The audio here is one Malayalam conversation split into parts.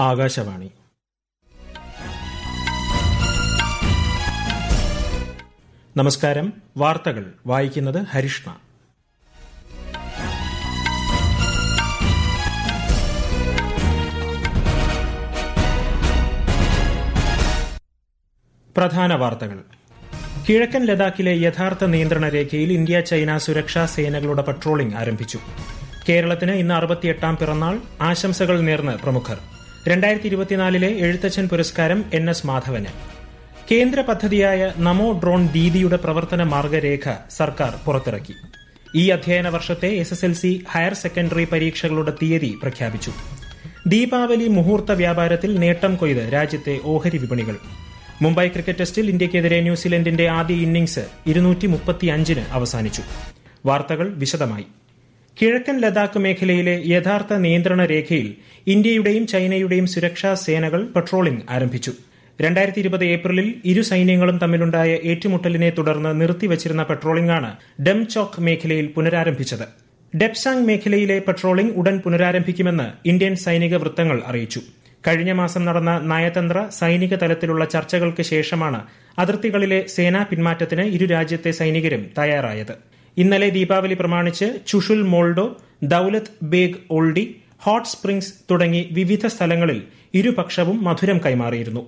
ആകാശവാണി നമസ്കാരം വാർത്തകൾ വായിക്കുന്നത് ഹരിഷ്ണ പ്രധാന വാർത്തകൾ കിഴക്കൻ ലഡാക്കിലെ യഥാർത്ഥ നിയന്ത്രണ രേഖയിൽ ഇന്ത്യ ചൈന സുരക്ഷാ സേനകളുടെ പട്രോളിംഗ് ആരംഭിച്ചു കേരളത്തിന് ഇന്ന് അറുപത്തിയെട്ടാം പിറന്നാൾ ആശംസകൾ നേർന്ന് പ്രമുഖർ രണ്ടായിരത്തി ഇരുപത്തിനാലിലെ എഴുത്തച്ഛൻ പുരസ്കാരം എൻ എസ് മാധവന് കേന്ദ്ര പദ്ധതിയായ നമോ ഡ്രോൺ ദീദിയുടെ പ്രവർത്തന മാർഗരേഖ സർക്കാർ പുറത്തിറക്കി ഈ അധ്യയന വർഷത്തെ S S L C higher secondary പരീക്ഷകളുടെ തീയതി പ്രഖ്യാപിച്ചു ദീപാവലി മുഹൂർത്ത വ്യാപാരത്തിൽ നേട്ടം കൊയ്ത് രാജ്യത്തെ ഓഹരി വിപണികൾ മുംബൈ ക്രിക്കറ്റ് ടെസ്റ്റിൽ ഇന്ത്യയ്ക്കെതിരെ ന്യൂസിലൻഡിന്റെ ആദ്യ ഇന്നിംഗ്സ് ഇരുന്നൂറ്റി മുപ്പത്തിയഞ്ചിന് അവസാനിച്ചു വാർത്തകൾ വിശദമായി കിഴക്കൻ ലഡാക്ക് മേഖലയിലെ യഥാർത്ഥ നിയന്ത്രണ രേഖയിൽ ഇന്ത്യയുടെയും ചൈനയുടെയും സുരക്ഷാ സേനകൾ പട്രോളിംഗ് ആരംഭിച്ചു രണ്ടായിരത്തി ഇരുപത് ഏപ്രിലിൽ ഇരു സൈന്യങ്ങളും തമ്മിലുണ്ടായ ഏറ്റുമുട്ടലിനെ തുടർന്ന് നിർത്തിവച്ചിരുന്ന പട്രോളിംഗാണ് ഡംചോക്ക് മേഖലയിൽ പുനരാരംഭിച്ചത് ഡെപ്സാങ് മേഖലയിലെ പട്രോളിംഗ് ഉടൻ പുനരാരംഭിക്കുമെന്ന് ഇന്ത്യൻ സൈനിക വൃത്തങ്ങൾ അറിയിച്ചു കഴിഞ്ഞ മാസം നടന്ന നയതന്ത്ര സൈനിക തലത്തിലുള്ള ചർച്ചകൾക്ക് ശേഷമാണ് അതിർത്തികളിലെ സേനാ പിന്മാറ്റത്തിന് ഇരു രാജ്യത്തെ സൈനികരും തയ്യാറായത് ഇന്നലെ ദീപാവലി പ്രമാണിച്ച് ചുഷുൽ മോൾഡോ ദൌലത്ത് ബേഗ് ഓൾഡി ഹോട്ട് സ്പ്രിംഗ്സ് തുടങ്ങി വിവിധ സ്ഥലങ്ങളിൽ ഇരുപക്ഷവും മധുരം കൈമാറിയിരുന്നു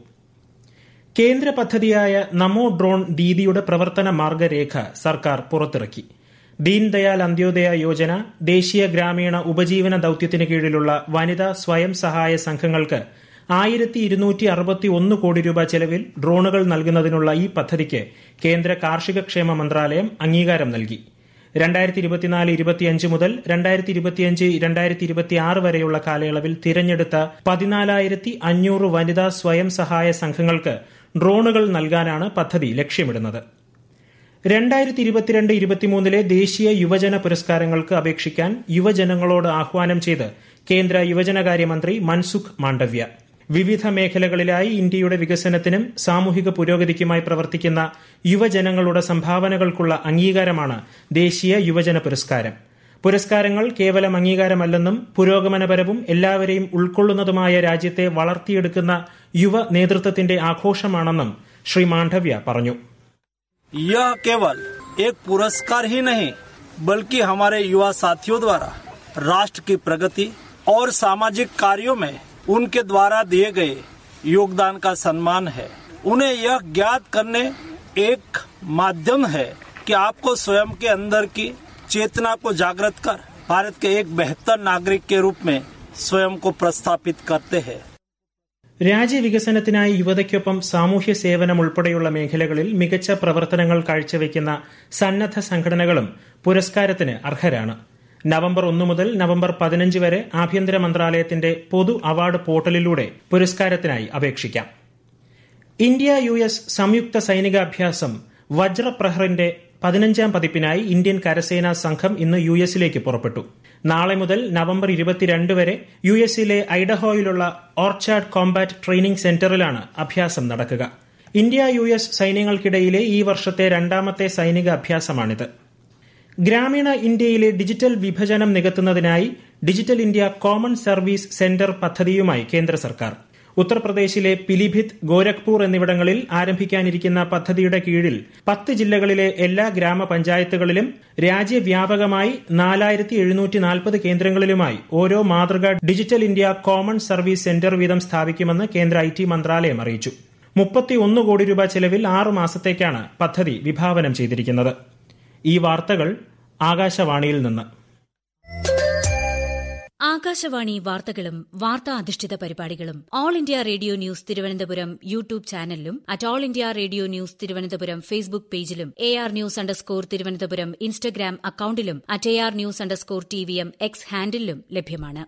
കേന്ദ്ര പദ്ധതിയായ നമോ ഡ്രോൺ ദീദിയുടെ പ്രവർത്തന മാർഗരേഖ സർക്കാർ പുറത്തിറക്കി ദീൻദയാൽ അന്ത്യോദയ യോജന ദേശീയ ഗ്രാമീണ ഉപജീവന ദൌത്യത്തിന് കീഴിലുള്ള വനിതാ സ്വയം സഹായ സംഘങ്ങൾക്ക് ആയിരത്തി ഇരുന്നൂറ്റി അറുപത്തി ഒന്ന് കോടി രൂപ ചെലവിൽ ഡ്രോണുകൾ നൽകുന്നതിനുള്ള ഈ പദ്ധതിക്ക് കേന്ദ്ര കാർഷിക ക്ഷേമ മന്ത്രാലയം അംഗീകാരം നൽകി രണ്ടായിരത്തി ഇരുപത്തിനാല് ഇരുപത്തിയഞ്ച് മുതൽ രണ്ടായിരത്തി ഇരുപത്തിയഞ്ച് രണ്ടായിരത്തി ഇരുപത്തിയാറ് വരെയുള്ള കാലയളവിൽ തിരഞ്ഞെടുത്ത പതിനാലായിരത്തി അഞ്ഞൂറ് വനിതാ സ്വയം സഹായ സംഘങ്ങൾക്ക് ഡ്രോണുകൾ നൽകാനാണ് പദ്ധതി ലക്ഷ്യമിടുന്നത് രണ്ടായിരത്തി ഇരുപത്തിരണ്ട് ഇരുപത്തിമൂന്നിലെ ദേശീയ യുവജന പുരസ്കാരങ്ങൾക്ക് അപേക്ഷിക്കാൻ യുവജനങ്ങളോട് ആഹ്വാനം ചെയ്ത് കേന്ദ്ര യുവജനകാര്യമന്ത്രി മൻസുഖ് മാണ്ഡവ്യ വിവിധ മേഖലകളിലായി ഇന്ത്യയുടെ വികസനത്തിനും സാമൂഹിക പുരോഗതിക്കുമായി പ്രവർത്തിക്കുന്ന യുവജനങ്ങളുടെ സംഭാവനകൾക്കുള്ള അംഗീകാരമാണ് ദേശീയ യുവജന പുരസ്കാരം പുരസ്കാരങ്ങൾ കേവലം അംഗീകാരമല്ലെന്നും പുരോഗമനപരവും എല്ലാവരെയും ഉൾക്കൊള്ളുന്നതുമായ രാജ്യത്തെ വളർത്തിയെടുക്കുന്ന യുവ നേതൃത്വത്തിന്റെ ആഘോഷമാണെന്നും ശ്രീ മാണ്ഡവ്യ പറഞ്ഞു यह केवल एक पुरस्कार ही नहीं बल्कि हमारे युवा साथियों द्वारा राष्ट्र की प्रगति और सामाजिक कार्यों में उनके द्वारा दिए गए योगदान का सम्मान है उन्हें यह ज्ञात करने एक माध्यम है कि आपको स्वयं के अंदर की चेतना को जागृत कर भारत के एक बेहतर नागरिक के रूप में स्वयं को प्रस्थापित करते हैं രാജ്യവികസനത്തിനായി യുവതയ്ക്കൊപ്പം സാമൂഹ്യ സേവനം ഉൾപ്പെടെയുള്ള മേഖലകളിൽ മികച്ച പ്രവർത്തനങ്ങൾ കാഴ്ചവെക്കുന്ന സന്നദ്ധ സംഘടനകളും പുരസ്കാരത്തിന് അർഹരാണ് നവംബർ ഒന്ന് മുതൽ നവംബർ പതിനഞ്ച് വരെ ആഭ്യന്തര മന്ത്രാലയത്തിന്റെ പൊതു അവാർഡ് പോർട്ടലിലൂടെ പുരസ്കാരത്തിനായി അപേക്ഷിക്കാം ഇന്ത്യ യു എസ് സംയുക്ത സൈനികാഭ്യാസം വജ്രപ്രഹറിന്റെ പതിനഞ്ചാം പതിപ്പിനായി ഇന്ത്യൻ കരസേനാ സംഘം ഇന്ന് യു എസിലേക്ക് പുറപ്പെട്ടു നാളെ മുതൽ നവംബർ ഇരുപത്തിരണ്ട് വരെ യു എസിലെ ഐഡഹോയിലുള്ള ഓർച്ചാഡ് കോംബാറ്റ് ട്രെയിനിംഗ് സെന്ററിലാണ് അഭ്യാസം നടക്കുക ഇന്ത്യ യു എസ് സൈന്യങ്ങൾക്കിടയിലെ ഈ വർഷത്തെ രണ്ടാമത്തെ സൈനിക അഭ്യാസമാണിത് ഗ്രാമീണ ഇന്ത്യയിലെ ഡിജിറ്റൽ വിഭജനം നികത്തുന്നതിനായി digital India common service centre പദ്ധതിയുമായി കേന്ദ്ര സർക്കാർ ഉത്തർപ്രദേശിലെ പിലിഭിത് ഗോരഖ്പൂർ എന്നിവിടങ്ങളിൽ ആരംഭിക്കാനിരിക്കുന്ന പദ്ധതിയുടെ കീഴിൽ പത്ത് ജില്ലകളിലെ എല്ലാ ഗ്രാമപഞ്ചായത്തുകളിലും രാജ്യവ്യാപകമായി നാലായിരത്തി എഴുന്നൂറ്റി നാൽപ്പത് കേന്ദ്രങ്ങളിലുമായി ഓരോ മാതൃക digital India common service centre വീതം സ്ഥാപിക്കുമെന്ന് കേന്ദ്ര ഐ ടി മന്ത്രാലയം അറിയിച്ചു മുപ്പത്തിയൊന്ന് കോടി രൂപ ചെലവിൽ ആറ് മാസത്തേക്കാണ് പദ്ധതി വിഭാവനം ചെയ്തിരിക്കുന്നത് ഈ വാർത്തകൾ ആകാശവാണിയിൽ നിന്ന് ആകാശവാണി വാർത്തകളും വാർത്താ അധിഷ്ഠിത പരിപാടികളും all India radio news Thiruvananthapuram YouTube ചാനലിലും at all India radio news Thiruvananthapuram Facebook പേജിലും A R news underscore Thiruvananthapuram Instagram അക്കൌണ്ടിലും at A R news underscore T V M X ഹാൻഡിലും ലഭ്യമാണ്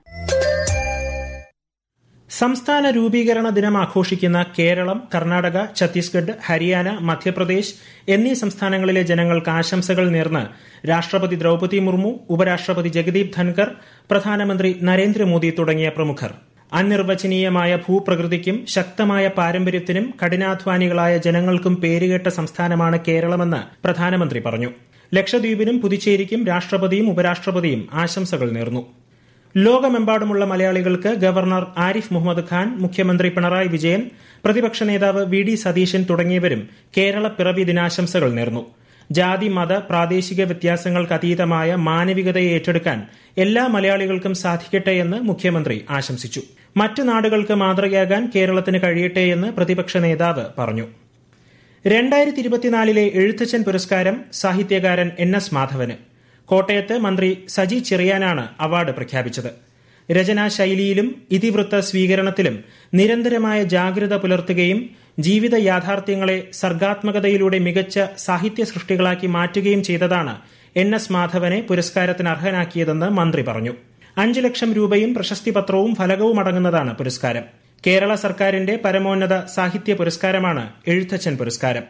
സംസ്ഥാന രൂപീകരണ ദിനം ആഘോഷിക്കുന്ന കേരളം കർണാടക ഛത്തീസ്ഗഡ് ഹരിയാന മധ്യപ്രദേശ് എന്നീ സംസ്ഥാനങ്ങളിലെ ജനങ്ങൾക്ക് ആശംസകൾ നേർന്ന് രാഷ്ട്രപതി ദ്രൌപതി മുർമു ഉപരാഷ്ട്രപതി ജഗദീപ് ധൻകർ പ്രധാനമന്ത്രി നരേന്ദ്രമോദി തുടങ്ങിയ പ്രമുഖർ അനിർവചനീയമായ ഭൂപ്രകൃതിക്കും ശക്തമായ പാരമ്പര്യത്തിനും കഠിനാധ്വാനികളായ ജനങ്ങൾക്കും പേരുകേട്ട സംസ്ഥാനമാണ് കേരളമെന്ന് പ്രധാനമന്ത്രി പറഞ്ഞു ലക്ഷദ്വീപിനും പുതുച്ചേരിക്കും രാഷ്ട്രപതിയും ഉപരാഷ്ട്രപതിയും ആശംസകൾ നേർന്നു ലോകമെമ്പാടുമുള്ള മലയാളികൾക്ക് ഗവർണർ ആരിഫ് മുഹമ്മദ് ഖാൻ മുഖ്യമന്ത്രി പിണറായി വിജയൻ പ്രതിപക്ഷ നേതാവ് വി ഡി സതീശൻ തുടങ്ങിയവരും കേരള പിറവി ദിനാശംസകൾ നേർന്നു ജാതി മത പ്രാദേശിക വ്യത്യാസങ്ങൾക്ക് അതീതമായ മാനവികതയെ ഏറ്റെടുക്കാൻ എല്ലാ മലയാളികൾക്കും സാധിക്കട്ടെയെന്ന് മുഖ്യമന്ത്രി ആശംസിച്ചു മറ്റു നാടുകൾക്ക് മാതൃകയാകാൻ കേരളത്തിന് കഴിയട്ടെയെന്ന് പ്രതിപക്ഷ നേതാവ് പറഞ്ഞു രണ്ടായിരത്തി ഇരുപത്തിനാലിലെ എഴുത്തച്ഛൻ പുരസ്കാരം സാഹിത്യകാരൻ എൻ എസ് മാധവന് കോട്ടയത്ത് മന്ത്രി സജി ചെറിയാനാണ് അവാർഡ് പ്രഖ്യാപിച്ചത് രചനാ ശൈലിയിലും ഇതിവൃത്ത സ്വീകരണത്തിലും നിരന്തരമായ ജാഗ്രത പുലർത്തുകയും ജീവിത യാഥാർത്ഥ്യങ്ങളെ സർഗാത്മകതയിലൂടെ മികച്ച സാഹിത്യ സൃഷ്ടികളാക്കി മാറ്റുകയും ചെയ്തതാണ് എൻ എസ് മാധവനെ പുരസ്കാരത്തിന് അർഹനാക്കിയതെന്ന് മന്ത്രി പറഞ്ഞു അഞ്ചു ലക്ഷം രൂപയും പ്രശസ്തി പത്രവും ഫലകവും അടങ്ങുന്നതാണ് പുരസ്കാരം കേരള സർക്കാരിന്റെ പരമോന്നത സാഹിത്യ പുരസ്കാരമാണ് എഴുത്തച്ഛൻ പുരസ്കാരം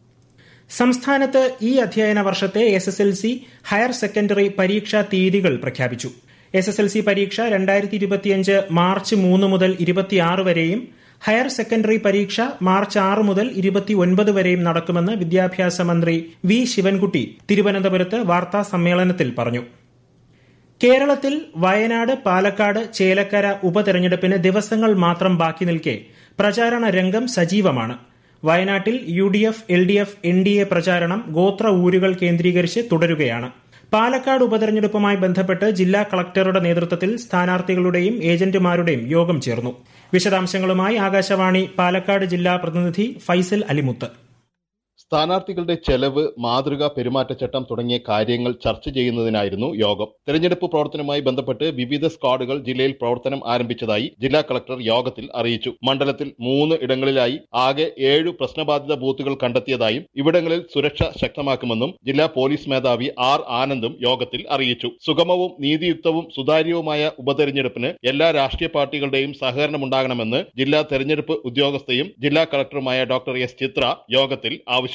സംസ്ഥാനത്ത് ഈ അധ്യയന വർഷത്തെ S S L C higher secondary പരീക്ഷാ തീയതികൾ പ്രഖ്യാപിച്ചു എസ് എസ് എൽ സി പരീക്ഷ രണ്ടായിരത്തി ഇരുപത്തിയഞ്ച് മാർച്ച് മൂന്ന് മുതൽ ഇരുപത്തിയാറ് വരെയും ഹയർ സെക്കൻഡറി പരീക്ഷ മാർച്ച് ആറ് മുതൽ ഇരുപത്തിയൊൻപത് വരെയും നടക്കുമെന്ന് വിദ്യാഭ്യാസ മന്ത്രി വി ശിവൻകുട്ടി തിരുവനന്തപുരത്ത് വാർത്താ സമ്മേളനത്തിൽ പറഞ്ഞു കേരളത്തിൽ വയനാട് പാലക്കാട് ചേലക്കര ഉപതെരഞ്ഞെടുപ്പിന് ദിവസങ്ങൾ മാത്രം ബാക്കി നിൽക്കെ പ്രചാരണ രംഗം സജീവമാണ് വയനാട്ടിൽ U D F L D F N D A പ്രചാരണം ഗോത്ര ഊരുകൾ കേന്ദ്രീകരിച്ച് തുടരുകയാണ് പാലക്കാട് ഉപതെരഞ്ഞെടുപ്പുമായി ബന്ധപ്പെട്ട് ജില്ലാ കളക്ടറുടെ നേതൃത്വത്തിൽ സ്ഥാനാർത്ഥികളുടെയും ഏജന്റുമാരുടെയും യോഗം ചേർന്നു വിശദാംശങ്ങളുമായി ആകാശവാണി പാലക്കാട് ജില്ലാ പ്രതിനിധി ഫൈസൽ അലിമുത്ത് സ്ഥാനാർത്ഥികളുടെ ചെലവ് മാതൃകാ പെരുമാറ്റച്ചട്ടം തുടങ്ങിയ കാര്യങ്ങൾ ചർച്ച ചെയ്യുന്നതിനായിരുന്നു യോഗം തെരഞ്ഞെടുപ്പ് പ്രവർത്തനവുമായി ബന്ധപ്പെട്ട് വിവിധ സ്ക്വാഡുകൾ ജില്ലയിൽ പ്രവർത്തനം ആരംഭിച്ചതായി ജില്ലാ കളക്ടർ യോഗത്തിൽ അറിയിച്ചു മണ്ഡലത്തിൽ മൂന്ന് ഇടങ്ങളിലായി ആകെ ഏഴു പ്രശ്നബാധിത ബൂത്തുകൾ കണ്ടെത്തിയതായും ഇവിടങ്ങളിൽ സുരക്ഷ ശക്തമാക്കുമെന്നും ജില്ലാ പോലീസ് മേധാവി ആർ ആനന്ദും യോഗത്തിൽ അറിയിച്ചു സുഗമവും നീതിയുക്തവും സുതാര്യവുമായ ഉപതെരഞ്ഞെടുപ്പിന് എല്ലാ രാഷ്ട്രീയ പാർട്ടികളുടെയും സഹകരണമുണ്ടാകണമെന്ന് ജില്ലാ തെരഞ്ഞെടുപ്പ് ഉദ്യോഗസ്ഥയും ജില്ലാ കളക്ടറുമായ ഡോക്ടർ എസ് ചിത്ര യോഗത്തിൽ ആവശ്യപ്പെട്ടു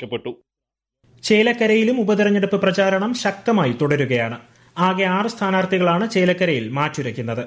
ചേലക്കരയിലും ഉപതെരഞ്ഞെടുപ്പ് പ്രചാരണം ശക്തമായി തുടരുകയാണ് ആകെ ആറ് സ്ഥാനാർത്ഥികളാണ് ചേലക്കരയിൽ മാറ്റുരയ്ക്കുന്നത്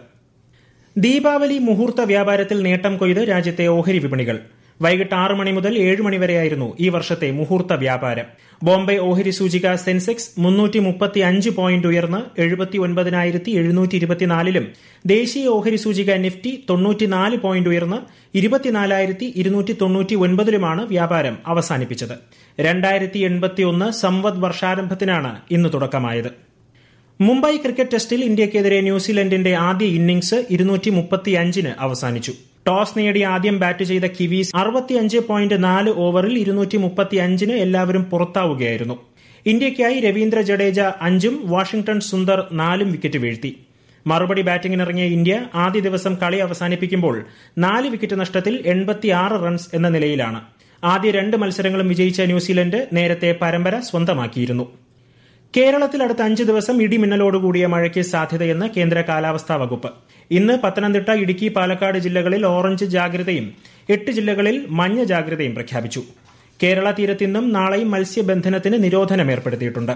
ദീപാവലി മുഹൂർത്ത വ്യാപാരത്തിൽ നേട്ടം കൊയ്ത് രാജ്യത്തെ ഓഹരി വിപണികൾ വൈകിട്ട് ആറ് മണി മുതൽ ഏഴ് മണിവരെയായിരുന്നു ഈ വർഷത്തെ മുഹൂർത്ത വ്യാപാരം ബോംബെ ഓഹരി സൂചിക സെൻസെക്സ് മുന്നൂറ്റി മുപ്പത്തി അഞ്ച് പോയിന്റ് ഉയർന്ന് എഴുപത്തി ഒൻപതിനായിരത്തി എഴുന്നൂറ്റി ഇരുപത്തിനാലിലും ദേശീയ ഓഹരി സൂചിക നിഫ്റ്റി തൊണ്ണൂറ്റിനാല് പോയിന്റ് ഉയർന്ന് ഇരുപത്തിനാലായിരത്തി ഇരുന്നൂറ്റി തൊണ്ണൂറ്റി ഒൻപതിലുമാണ് വ്യാപാരം അവസാനിപ്പിച്ചത് രണ്ടായിരത്തി എൺപത്തിയൊന്ന് സംവദ് വർഷാരംഭത്തിനാണ് ഇന്ന് തുടക്കമായത് മുംബൈ ക്രിക്കറ്റ് ടെസ്റ്റിൽ ഇന്ത്യക്കെതിരെ ന്യൂസിലൻഡിന്റെ ആദ്യ ഇന്നിംഗ്സ് ഇരുന്നൂറ്റി മുപ്പത്തിയഞ്ചിന് അവസാനിച്ചു ടോസ് നേടി ആദ്യം ബാറ്റ് ചെയ്ത കിവീസ് അറുപത്തിയഞ്ച് പോയിന്റ് നാല് ഓവറിൽ ഇരുന്നൂറ്റി മുപ്പത്തിയഞ്ചിന് എല്ലാവരും പുറത്താവുകയായിരുന്നു ഇന്ത്യയ്ക്കായി രവീന്ദ്ര ജഡേജ അഞ്ചും വാഷിംഗ്ടൺ സുന്ദർ നാലും വിക്കറ്റ് വീഴ്ത്തി മറുപടി ബാറ്റിംഗിനിറങ്ങിയ ഇന്ത്യ ആദ്യ ദിവസം കളി അവസാനിപ്പിക്കുമ്പോൾ നാല് വിക്കറ്റ് നഷ്ടത്തിൽ എൺപത്തിയാറ് റൺസ് എന്ന നിലയിലാണ് ആദ്യ രണ്ട് മത്സരങ്ങളും വിജയിച്ച ന്യൂസിലൻഡ് നേരത്തെ പരമ്പര സ്വന്തമാക്കിയിരുന്നു കേരളത്തിൽ അടുത്ത അഞ്ച് ദിവസം ഇടിമിന്നലോടുകൂടിയ മഴയ്ക്ക് സാധ്യതയെന്ന് കേന്ദ്ര കാലാവസ്ഥാ വകുപ്പ് ഇന്ന് പത്തനംതിട്ട ഇടുക്കി പാലക്കാട് ജില്ലകളിൽ ഓറഞ്ച് ജാഗ്രതയും എട്ട് ജില്ലകളിൽ മഞ്ഞ ജാഗ്രതയും പ്രഖ്യാപിച്ചു കേരള തീരത്ത് ഇന്നും നാളെയും മത്സ്യബന്ധനത്തിന് നിരോധനം ഏർപ്പെടുത്തിയിട്ടുണ്ട്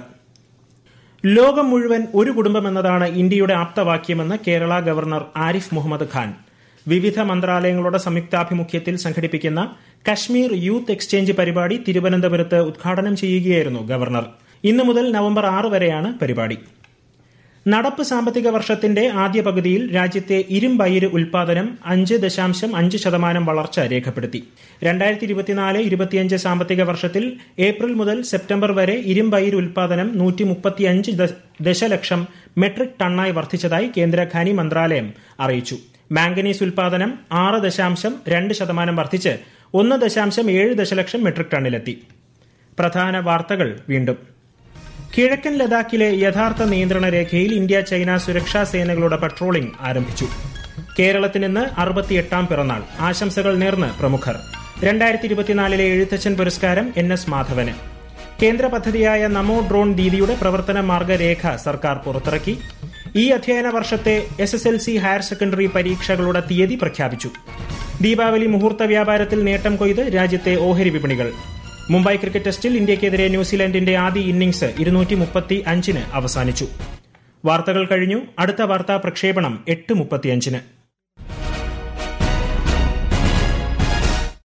ലോകം മുഴുവൻ ഒരു കുടുംബം എന്നതാണ് ഇന്ത്യയുടെ ആപ്തവാക്യമെന്ന് കേരള ഗവർണർ ആരിഫ് മുഹമ്മദ് ഖാൻ വിവിധ മന്ത്രാലയങ്ങളുടെ സംയുക്താഭിമുഖ്യത്തിൽ സംഘടിപ്പിക്കുന്ന കശ്മീർ യൂത്ത് എക്സ്ചേഞ്ച് പരിപാടി തിരുവനന്തപുരത്ത് ഉദ്ഘാടനം ചെയ്യുകയായിരുന്നു ഗവർണർ ഇന്നു മുതൽ നവംബർ ആറ് വരെയാണ് പരിപാടി നടപ്പ് സാമ്പത്തിക വർഷത്തിന്റെ ആദ്യ പകുതിയിൽ രാജ്യത്തെ ഇരുമ്പയിര് ഉൽപാദനം അഞ്ച് ദശാംശം അഞ്ച് ശതമാനം വളർച്ച രേഖപ്പെടുത്തി രണ്ടായിരത്തി ഇരുപത്തിനാല് ഇരുപത്തിയഞ്ച് സാമ്പത്തിക വർഷത്തിൽ ഏപ്രിൽ മുതൽ സെപ്റ്റംബർ വരെ ഇരുമ്പയിര് ഉൽപാദനം നൂറ്റി മുപ്പത്തിയഞ്ച് ദശലക്ഷം മെട്രിക് ടണ്ണായി വർദ്ധിച്ചതായി കേന്ദ്ര ഖനി മന്ത്രാലയം അറിയിച്ചു മാംഗനീസ് ഉൽപാദനം ആറ് ദശാംശം രണ്ട് ശതമാനം വർദ്ധിച്ച് ഒന്ന് ദശാംശം ഏഴ് ദശലക്ഷം മെട്രിക് ടണ്ണിലെത്തി പ്രധാന വാർത്തകൾ വീണ്ടും കിഴക്കൻ ലഡാക്കിലെ യഥാർത്ഥ നിയന്ത്രണ രേഖയിൽ ഇന്ത്യ ചൈന സുരക്ഷാ സേനകളുടെ പട്രോളിംഗ് ആരംഭിച്ചു കേരളത്തിന് ഇന്ന് അറുപത്തിയെട്ടാം പിറന്നാൾ ആശംസകൾ നേർന്ന് പ്രമുഖർ രണ്ടായിരത്തി ഇരുപത്തിനാലിലെ എഴുത്തച്ഛൻ പുരസ്കാരം എൻ എസ് മാധവന് കേന്ദ്ര പദ്ധതിയായ നമോ ഡ്രോൺ ദീദിയുടെ പ്രവർത്തന മാർഗരേഖ സർക്കാർ പുറത്തിറക്കി ഈ അധ്യയന വർഷത്തെ S S L C higher secondary പരീക്ഷകളുടെ തീയതി പ്രഖ്യാപിച്ചു ദീപാവലി മുഹൂർത്ത വ്യാപാരത്തിൽ നേട്ടം കൊയ്ത് രാജ്യത്തെ ഓഹരി വിപണികൾ മുംബൈ ക്രിക്കറ്റ് ടെസ്റ്റിൽ ഇന്ത്യക്കെതിരെ ന്യൂസിലൻഡിന്റെ ആദ്യ ഇന്നിംഗ്സ് ഇരുന്നൂറ്റി മുപ്പത്തി അഞ്ചിന് അവസാനിച്ചു വാർത്തകൾ കഴിഞ്ഞു അടുത്ത വാർത്താ പ്രക്ഷേപണം എട്ട് മുപ്പത്തിയഞ്ചിന്